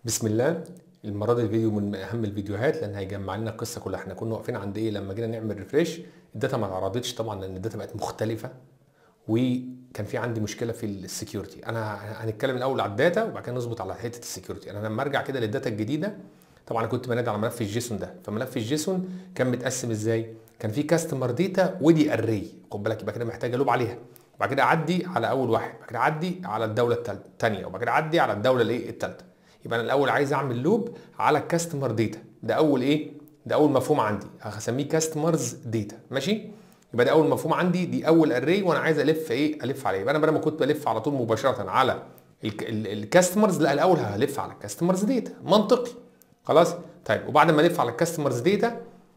بسم الله المره دي الفيديو من اهم الفيديوهات لان هيجمع لنا القصه كلها احنا كنا واقفين عند ايه لما جينا نعمل ريفريش الداتا ما اتعرضتش طبعا لان الداتا بقت مختلفه وكان في عندي مشكله في السكيورتي انا هنتكلم الاول على الداتا وبعد كده نظبط على حته السكيورتي انا لما ارجع كده للداتا الجديده طبعا انا كنت بنادي على ملف الجيسون ده فملف الجيسون كان متقسم ازاي كان في كاستمر داتا ودي اري خد بالك يبقى كده محتاج الوب عليها وبعد كده اعدي على اول واحد وبعد كده اعدي على الدوله الثانيه وبعد كده اعدي على الدوله الايه الثالثه يبقى انا الاول عايز اعمل لوب على الكاستمر داتا ده اول ايه ده اول مفهوم عندي هسميه كاستمرز داتا ماشي يبقى ده اول مفهوم عندي دي اول اري وانا عايز الف ايه الف عليه يبقى انا بدل ما كنت بلف على طول مباشره على الكاستمرز لا الاول هلف على الكاستمرز داتا منطقي خلاص طيب وبعد ما الف على الكاستمرز داتا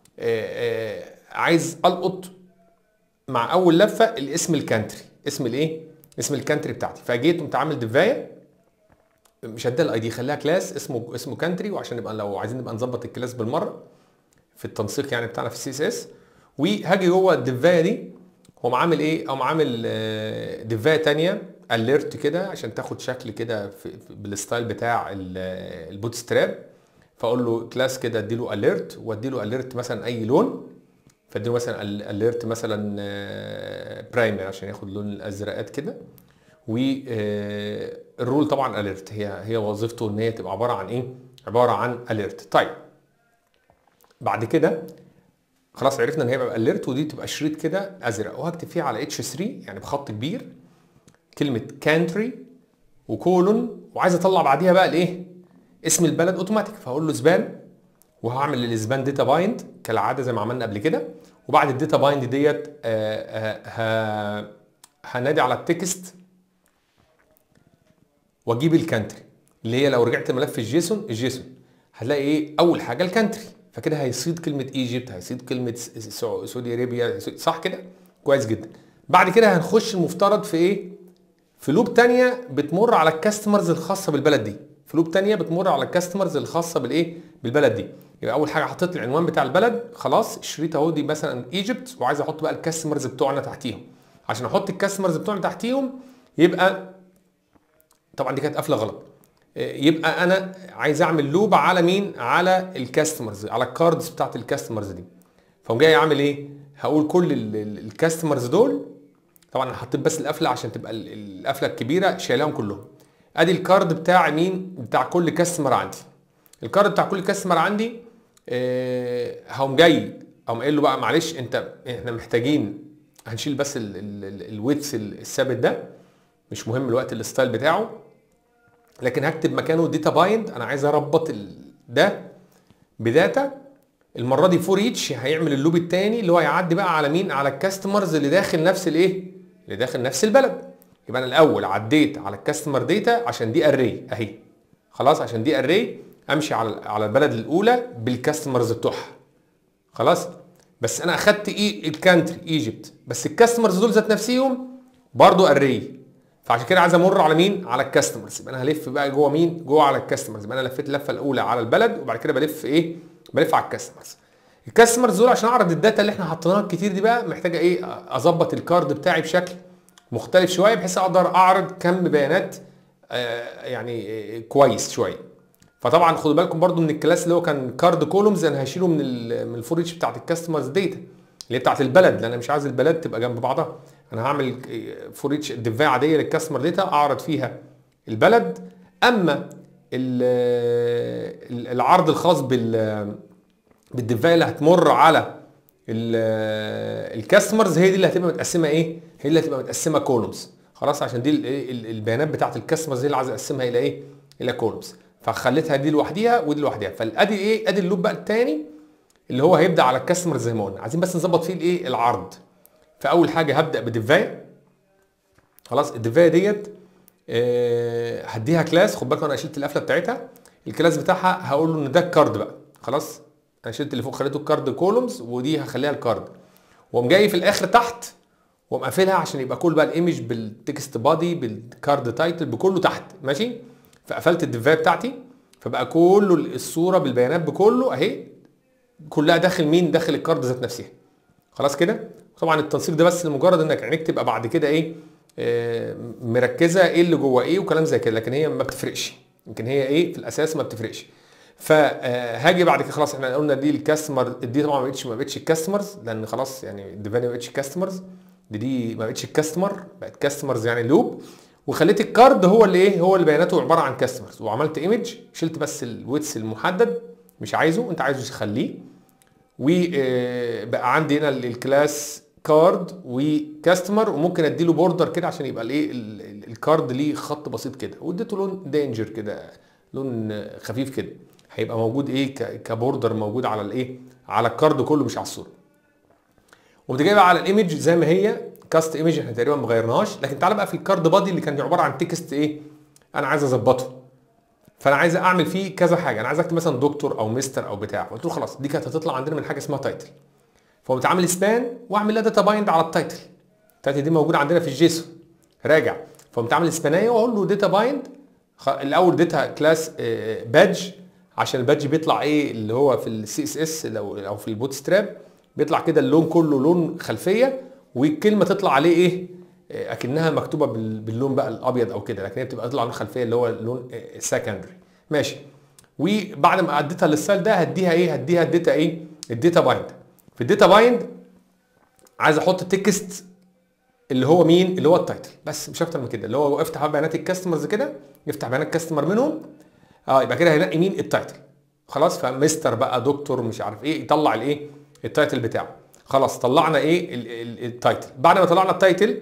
عايز القط مع اول لفه الاسم الكانتري اسم الايه اسم الكانتري بتاعتي فجيت قمت عامل ديفايه مش هديها الاي دي خليها كلاس اسمه اسمه كانتري وعشان نبقى لو عايزين نبقى نظبط الكلاس بالمره في التنسيق يعني بتاعنا في السي اس اس وهاجي جوه الديفايه دي هو عامل ايه او عامل ديفايه ثانيه اليرت كده عشان تاخد شكل كده بالستايل بتاع البوت ستراب فاقول له كلاس كده اديله اليرت واديله اليرت مثلا اي لون فاديله مثلا اليرت مثلا برايمري عشان ياخد لون الازرقات كده والرول طبعا اليرت هي هي وظيفته ان هي تبقى عباره عن ايه عباره عن اليرت طيب بعد كده خلاص عرفنا ان هي بقى اليرت ودي تبقى شريط كده ازرق وهكتب فيها على اتش 3 يعني بخط كبير كلمه كانتري وكولون وعايز اطلع بعديها بقى الايه اسم البلد اوتوماتيك فهقول له سبان وهعمل الاسبان داتا بايند كالعاده زي ما عملنا قبل كده وبعد الداتا بايند ديت هنادي على التكست واجيب الكانتري اللي هي لو رجعت ملف الجيسون الجيسون هتلاقي ايه اول حاجه الكانتري فكده هيصيد كلمه ايجيبت هيصيد كلمه سعودي ارابيا صح كده كويس جدا بعد كده هنخش المفترض في ايه في لوب تانية بتمر على الكاستمرز الخاصه بالبلد دي في لوب تانية بتمر على الكاستمرز الخاصه بالايه بالبلد دي يبقى اول حاجه حطيت لي العنوان بتاع البلد خلاص الشريط اهو دي مثلا ايجيبت وعايز احط بقى الكاستمرز بتوعنا تحتيهم عشان احط الكاستمرز بتوعنا تحتيهم يبقى طبعا دي كانت قفله غلط يبقى انا عايز اعمل لوب على مين على الكاستمرز على الكاردز بتاعت الكاستمرز دي فقوم جاي اعمل ايه هقول كل الكاستمرز دول طبعا انا حطيت بس القفله عشان تبقى القفله الكبيره شايلهم كلهم ادي الكارد بتاع مين بتاع كل كاستمر عندي الكارد بتاع كل كاستمر عندي أه هقوم جاي اقوم قايل له بقى معلش انت احنا محتاجين هنشيل بس الويتس الثابت ده مش مهم الوقت الستايل بتاعه لكن هكتب مكانه داتا بايند انا عايز اربط ده بداتا المره دي فور ايتش هيعمل اللوب الثاني اللي هو هيعدي بقى على مين على الكاستمرز اللي داخل نفس الايه اللي داخل نفس البلد يبقى انا الاول عديت على الكاستمر داتا عشان دي اري اهي خلاص عشان دي اري امشي على على البلد الاولى بالكاستمرز بتوعها خلاص بس انا اخدت ايه الكانتري ايجيبت بس الكاستمرز دول ذات نفسهم برضو اري فعشان كده عايز امر على مين على الكاستمرز يبقى انا هلف بقى جوه مين جوه على الكاستمرز يبقى انا لفيت اللفه الاولى على البلد وبعد كده بلف ايه بلف على الكاستمرز الكاستمرز دول عشان اعرض الداتا اللي احنا حطيناها كتير دي بقى محتاجه ايه اظبط الكارد بتاعي بشكل مختلف شويه بحيث اقدر اعرض كم بيانات آه يعني كويس شويه فطبعا خدوا بالكم برضو من الكلاس اللي هو كان كارد كولومز انا هشيله من من الفوريتش بتاعت الكاستمرز داتا اللي هي بتاعت البلد لان انا مش عايز البلد تبقى جنب بعضها انا هعمل فوريتش ديفايه عاديه للكاستمر داتا اعرض فيها البلد اما العرض الخاص بال بالديفايه اللي هتمر على الكاستمرز هي دي اللي هتبقى متقسمه ايه هي اللي هتبقى متقسمه كولومز خلاص عشان دي البيانات بتاعت الكاستمرز هي اللي عايز اقسمها الى ايه الى كولومز فخليتها دي لوحديها ودي لوحديها فادي ايه ادي اللوب بقى الثاني اللي هو هيبدا على الكاستمر زي ما قلنا عايزين بس نظبط فيه الايه العرض فاول حاجه هبدا بديفايه خلاص الديفايه ديت أه هديها كلاس خد بالك انا شلت القفله بتاعتها الكلاس بتاعها هقول له ان ده الكارد بقى خلاص انا شلت اللي فوق خليته الكارد كولومز ودي هخليها الكارد واقوم جاي في الاخر تحت واقوم قافلها عشان يبقى كل بقى الايمج بالتكست بادي بالكارد تايتل بكله تحت ماشي فقفلت الديفايه بتاعتي فبقى كله الصوره بالبيانات بكله اهي كلها داخل مين داخل الكارد ذات نفسها خلاص كده طبعا التنسيق ده بس لمجرد انك عينيك تبقى بعد كده ايه آه، مركزه ايه اللي جوه ايه وكلام زي كده لكن هي ما بتفرقش يمكن هي ايه في الاساس ما بتفرقش فهاجي بعد كده خلاص احنا قلنا دي الكاستمر دي طبعا ما بقتش ما بقتش الكاستمرز لان خلاص يعني الديفاني ما بقتش كاستمرز دي دي ما بقتش الكاستمر بقت كاستمرز يعني لوب وخليت الكارد هو اللي ايه هو اللي بياناته عباره عن كاستمرز وعملت ايمج شلت بس الويتس المحدد مش عايزه انت عايزه تخليه وبقى عندي هنا الكلاس كارد وكاستمر وممكن اديله بوردر كده عشان يبقى الايه الكارد ليه خط بسيط كده واديته لون دينجر كده لون خفيف كده هيبقى موجود ايه كبوردر موجود على الايه على الكارد كله مش على الصوره وقمت جاي بقى على الايمج زي ما هي كاست ايمج احنا تقريبا ما غيرناهاش لكن تعالى بقى في الكارد بادي اللي كان عباره عن تكست ايه انا عايز اظبطه فانا عايز اعمل فيه كذا حاجه انا عايز اكتب مثلا دكتور او مستر او بتاع قلت له خلاص دي كانت هتطلع عندنا من حاجه اسمها تايتل فقمت عامل سبان واعمل لها داتا بايند على التايتل التايتل دي موجوده عندنا في الجيسون راجع فقمت عامل سبانايه واقول له داتا بايند الاول داتا كلاس بادج عشان البادج بيطلع ايه اللي هو في السي اس اس لو او في البوت ستراب بيطلع كده اللون كله لون خلفيه والكلمه تطلع عليه ايه اكنها مكتوبه باللون بقى الابيض او كده لكن هي بتبقى تطلع لون خلفيه اللي هو اللون سكندري ماشي وبعد ما اديتها للستايل ده هديها ايه هديها الداتا ايه الداتا بايند في الداتا بايند عايز احط تكست اللي هو مين اللي هو التايتل بس مش اكتر من كده اللي هو افتح بيانات الكاستمرز كده يفتح بيانات كاستمر منهم اه يبقى كده هيلاقي مين التايتل خلاص فمستر بقى دكتور مش عارف ايه يطلع الايه التايتل بتاعه خلاص طلعنا ايه التايتل بعد ما طلعنا التايتل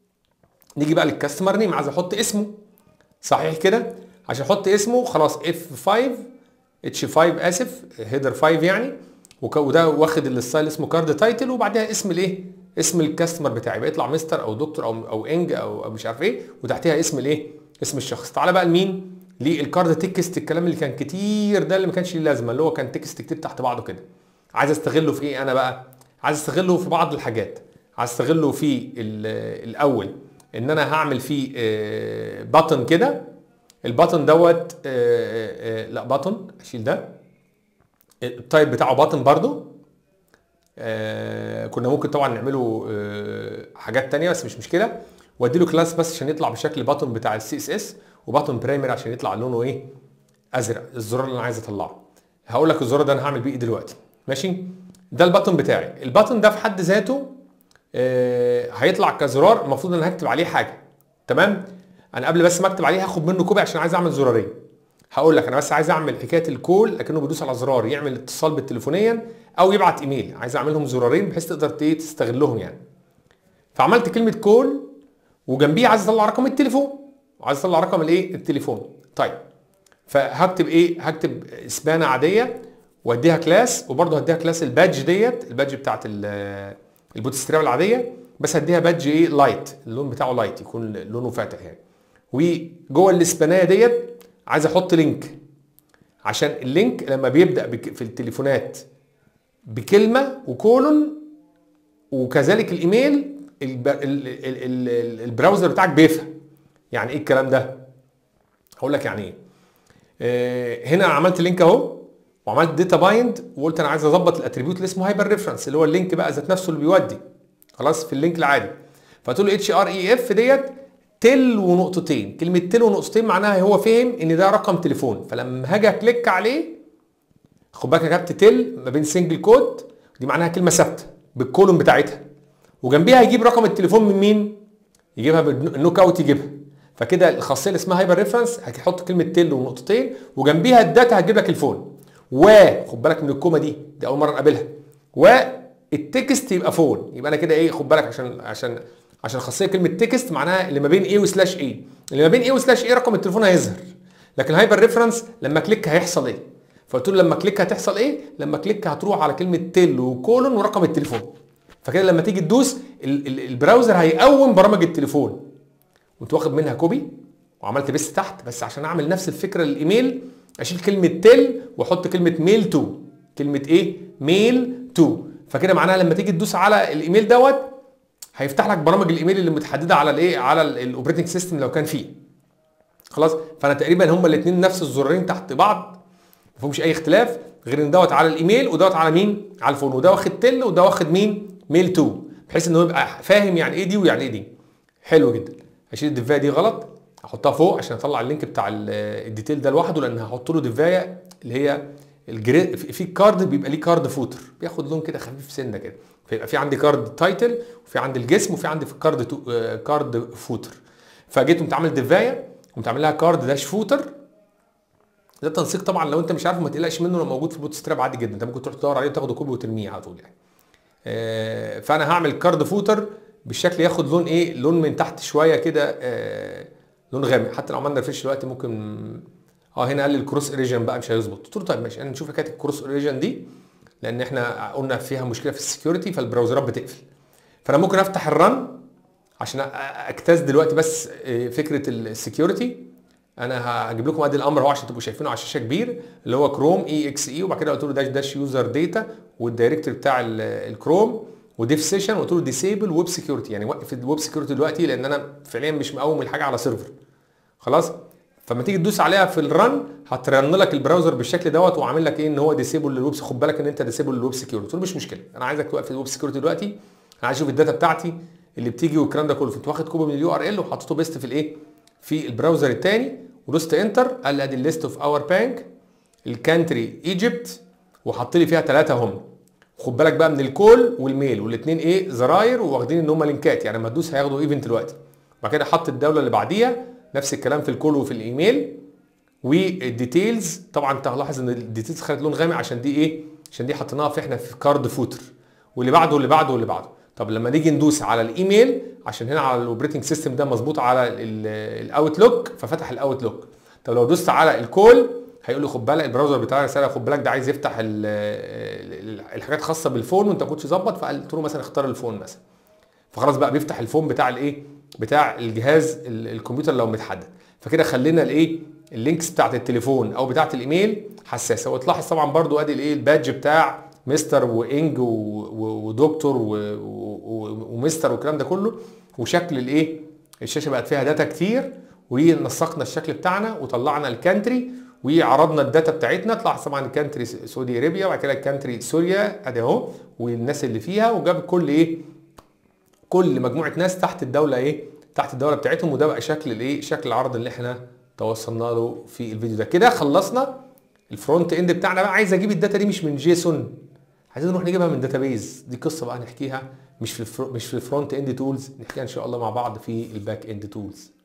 نيجي بقى للكاستمر نيم عايز احط اسمه صحيح كده عشان احط اسمه خلاص اف 5 اتش 5 اسف هيدر 5 يعني وده واخد الستايل اسمه كارد تايتل وبعدها اسم الايه اسم الكاستمر بتاعي بيطلع مستر او دكتور او او انج او, أو مش عارف ايه وتحتها اسم الايه اسم الشخص تعالى بقى لمين للكارد تكست الكلام اللي كان كتير ده اللي ما كانش ليه لازمه اللي هو كان تكست كتير تحت بعضه كده عايز استغله في ايه انا بقى عايز استغله في بعض الحاجات عايز استغله في الاول ان انا هعمل فيه بطن كده البطن دوت لا بطن اشيل ده التايب بتاعه بطن برضو كنا ممكن طبعا نعمله حاجات تانية بس مش مشكله وادي له كلاس بس عشان يطلع بشكل بطن بتاع السي اس اس وبطن برايمري عشان يطلع لونه ايه ازرق الزرار اللي انا عايز اطلعه هقول لك الزرار ده انا هعمل بيه ايه دلوقتي ماشي ده البطن بتاعي البطن ده في حد ذاته آه هيطلع كزرار المفروض ان انا هكتب عليه حاجه تمام انا قبل بس ما اكتب عليه هاخد منه كوبي عشان عايز اعمل زرارين هقول لك انا بس عايز اعمل حكايه الكول لكنه بيدوس على زرار يعمل اتصال بالتليفونيا او يبعت ايميل عايز اعملهم زرارين بحيث تقدر تستغلهم يعني فعملت كلمه كول وجنبيه عايز اطلع رقم التليفون وعايز اطلع رقم الايه التليفون طيب فهكتب ايه هكتب سبانه عاديه واديها كلاس وبرضه هديها كلاس البادج ديت البادج بتاعت البوت ستراب العاديه بس هديها بادج ايه لايت اللون بتاعه لايت يكون لونه فاتح يعني وجوه الاسبانيه ديت عايز احط لينك عشان اللينك لما بيبدا في التليفونات بكلمه وكولون وكذلك الايميل البراوزر بتاعك بيفهم يعني ايه الكلام ده هقول لك يعني ايه هنا عملت لينك اهو وعملت داتا بايند وقلت انا عايز اظبط الاتريبيوت اللي اسمه هايبر ريفرنس اللي هو اللينك بقى ذات نفسه اللي بيودي خلاص في اللينك العادي فقلت له اتش ار اي اف ديت تل ونقطتين كلمه تل ونقطتين معناها هو فهم ان ده رقم تليفون فلما هاجي اكليك عليه خد بالك انا كتبت تل ما بين سنجل كود دي معناها كلمه ثابته بالكولوم بتاعتها وجنبيها هيجيب رقم التليفون من مين يجيبها بالنوك اوت يجيبها فكده الخاصيه اللي اسمها هايبر ريفرنس هتحط كلمه تل ونقطتين وجنبيها الداتا هتجيب لك الفون وخد بالك من الكومه دي دي اول مره نقابلها والتكست يبقى فون يبقى انا كده ايه خد بالك عشان عشان عشان خاصيه كلمه تكست معناها اللي ما بين ايه وسلاش ايه اللي ما بين ايه وسلاش ايه رقم التليفون هيظهر لكن هايبر ريفرنس لما كليك هيحصل ايه فقلت له لما كليك هتحصل ايه لما كليك هتروح على كلمه تل وكولون ورقم التليفون فكده لما تيجي تدوس البراوزر هيقوم برامج التليفون وانت واخد منها كوبي وعملت بيست تحت بس عشان اعمل نفس الفكره للايميل اشيل كلمه تل واحط كلمه ميل تو كلمه ايه ميل تو فكده معناها لما تيجي تدوس على الايميل دوت هيفتح لك برامج الايميل اللي متحدده على الايه على الاوبريتنج سيستم لو كان فيه خلاص فانا تقريبا هما الاثنين نفس الزرارين تحت بعض ما فيهمش اي اختلاف غير ان دوت على الايميل ودوت على مين على الفون وده واخد تل وده واخد مين ميل تو بحيث انه يبقى فاهم يعني ايه دي ويعني ايه دي حلو جدا هشيل الدفايه دي غلط هحطها فوق عشان اطلع اللينك بتاع ال- الديتيل ده لوحده لان هحط له ديفايه اللي هي الجري في في كارد بيبقى ليه كارد فوتر بياخد لون كده خفيف سنه كده فيبقى في عندي كارد تايتل وفي عندي الجسم وفي عندي كارد تو- آه، كارد فوتر فجيت قمت عامل ديفايه قمت عامل لها كارد داش فوتر ده تنسيق طبعا لو انت مش عارف ما تقلقش منه لو موجود في بوت ستراب عادي جدا انت ممكن تروح تدور عليه وتاخده كوبي وترميه على طول يعني آه، فانا هعمل كارد فوتر بالشكل ياخد لون ايه لون من تحت شويه كده آه، لون غامق حتى لو عملنا ريفرش دلوقتي ممكن اه هنا قال لي الكروس اوريجن بقى مش هيظبط قلت له طيب ماشي انا نشوف حكايه الكروس اوريجن دي لان احنا قلنا فيها مشكله في السكيورتي فالبراوزرات بتقفل فانا ممكن افتح الرن عشان أ- اجتاز دلوقتي بس آه، فكره السكيورتي انا هجيب لكم ادي الامر اهو عشان تبقوا شايفينه على شاشه كبير اللي هو كروم اي اكس اي وبعد كده قلت له داش داش يوزر داتا والدايركتوري بتاع ال- الكروم وديف سيشن وقلت له ديسيبل ويب سكيورتي يعني وقف الويب سكيورتي دلوقتي لان انا فعليا مش مقوم الحاجه على سيرفر خلاص فما تيجي تدوس عليها في الرن هترن لك البراوزر بالشكل دوت وعامل لك ايه ان هو ديسيبل للويب خد بالك ان انت ديسيبل للويب سكيورتي قلت له مش مشكله انا عايزك توقف الويب سكيورتي دلوقتي انا عايز اشوف الداتا بتاعتي اللي بتيجي والكلام ده كله فانت واخد كوبي من اليو ار ال وحطيته بيست في الايه في البراوزر الثاني ودوست انتر قال لي ادي الليست اوف اور بانك الكانتري ايجيبت وحط لي فيها ثلاثه هم خد بالك بقى من الكول والميل والاثنين ايه زراير واخدين ان هم لينكات يعني لما تدوس هياخدوا ايفنت دلوقتي بعد كده حط الدوله اللي بعديها نفس الكلام في الكول وفي الايميل والديتيلز طبعا انت هلاحظ ان الديتيلز خدت لون غامق عشان دي ايه عشان دي حطيناها في احنا في كارد فوتر واللي بعده واللي بعده واللي بعده طب لما نيجي ندوس على الايميل عشان هنا على الاوبريتنج سيستم ده مظبوط على الاوتلوك ففتح الاوتلوك طب لو دوست على الكول هيقول لي خد بالك البراوزر بتاع رساله خد بالك ده عايز يفتح ال- ال- الحاجات الخاصه بالفون وانت ما كنتش ظبط فقلت له مثلا اختار الفون مثلا فخلاص بقى بيفتح الفون بتاع الايه بتاع الجهاز ال- الكمبيوتر لو متحدد فكده خلينا الايه اللينكس بتاعت التليفون او بتاعت الايميل حساسه وتلاحظ طبعا برضو ادي الايه البادج بتاع مستر وانج و- و- ودكتور و- و- ومستر والكلام ده كله وشكل الايه الشاشه بقت فيها داتا كتير ونسقنا الشكل بتاعنا وطلعنا الكانتري وعرضنا الداتا بتاعتنا طلع طبعا الكانتري سعودي ارابيا وبعد كده الكانتري سوريا ادي اهو والناس اللي فيها وجاب كل ايه كل مجموعه ناس تحت الدوله ايه تحت الدوله بتاعتهم وده بقى شكل الايه شكل العرض اللي احنا توصلنا له في الفيديو ده كده خلصنا الفرونت اند بتاعنا بقى عايز اجيب الداتا دي مش من جيسون عايزين نروح نجيبها من داتابيز دي قصه بقى نحكيها مش في الفرو مش في الفرونت اند تولز نحكيها ان شاء الله مع بعض في الباك اند تولز